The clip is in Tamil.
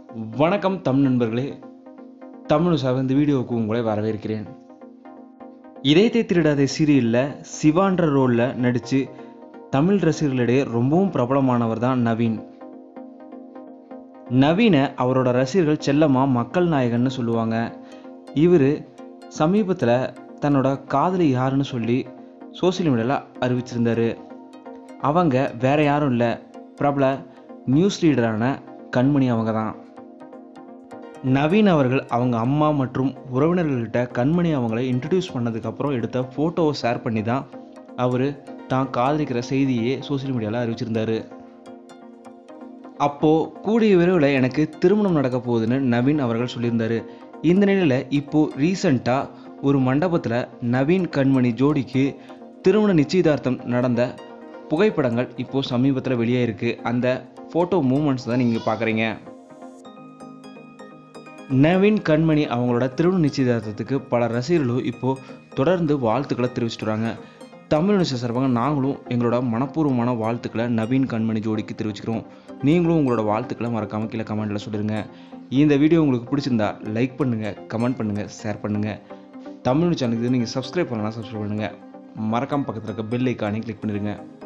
வணக்கம் தமிழ் நண்பர்களே தமிழ் சார் இந்த வீடியோவுக்கு உங்களை வரவேற்கிறேன் இதயத்தை திருடாத சீரியலில் சிவான்ற ரோலில் நடித்து தமிழ் ரசிகர்களிடையே ரொம்பவும் பிரபலமானவர் தான் நவீன் நவீனை அவரோட ரசிகர்கள் செல்லமா மக்கள் நாயகன்னு சொல்லுவாங்க இவர் சமீபத்தில் தன்னோட காதலி யாருன்னு சொல்லி சோசியல் மீடியாவில் அறிவிச்சிருந்தாரு அவங்க வேற யாரும் இல்லை பிரபல நியூஸ் ரீடரான கண்மணி அவங்க தான் நவீன் அவர்கள் அவங்க அம்மா மற்றும் உறவினர்கள்கிட்ட கண்மணி அவங்களை இன்ட்ரடியூஸ் பண்ணதுக்கப்புறம் எடுத்த ஃபோட்டோவை ஷேர் பண்ணி தான் அவர் தான் காதலிக்கிற செய்தியே சோசியல் மீடியாவில் அறிவிச்சிருந்தாரு அப்போது கூடிய விரைவில் எனக்கு திருமணம் நடக்க போகுதுன்னு நவீன் அவர்கள் சொல்லியிருந்தாரு இந்த நிலையில் இப்போது ரீசண்டாக ஒரு மண்டபத்தில் நவீன் கண்மணி ஜோடிக்கு திருமண நிச்சயதார்த்தம் நடந்த புகைப்படங்கள் இப்போது சமீபத்தில் வெளியாயிருக்கு அந்த ஃபோட்டோ மூமெண்ட்ஸ் தான் நீங்கள் பார்க்குறீங்க நவீன் கண்மணி அவங்களோட திருமண நிச்சயதார்த்தத்துக்கு பல ரசிகர்களும் இப்போது தொடர்ந்து வாழ்த்துக்களை தெரிவிச்சிட்டு வராங்க தமிழ் நியூஸ் சார்பாக நாங்களும் எங்களோட மனப்பூர்வமான வாழ்த்துக்களை நவீன் கண்மணி ஜோடிக்கு தெரிவிச்சுக்கிறோம் நீங்களும் உங்களோட வாழ்த்துக்களை மறக்காமல் கீழே கமெண்ட்டில் சொல்லிடுங்க இந்த வீடியோ உங்களுக்கு பிடிச்சிருந்தா லைக் பண்ணுங்கள் கமெண்ட் பண்ணுங்கள் ஷேர் பண்ணுங்கள் தமிழ் சேனலுக்கு நீங்கள் சப்ஸ்கிரைப் பண்ணலாம் சப்ஸ்கிரைப் பண்ணுங்கள் மறக்காமல் பக்கத்தில் இருக்க பெல் ஐக்கானே கிளிக் பண்ணிடுங்க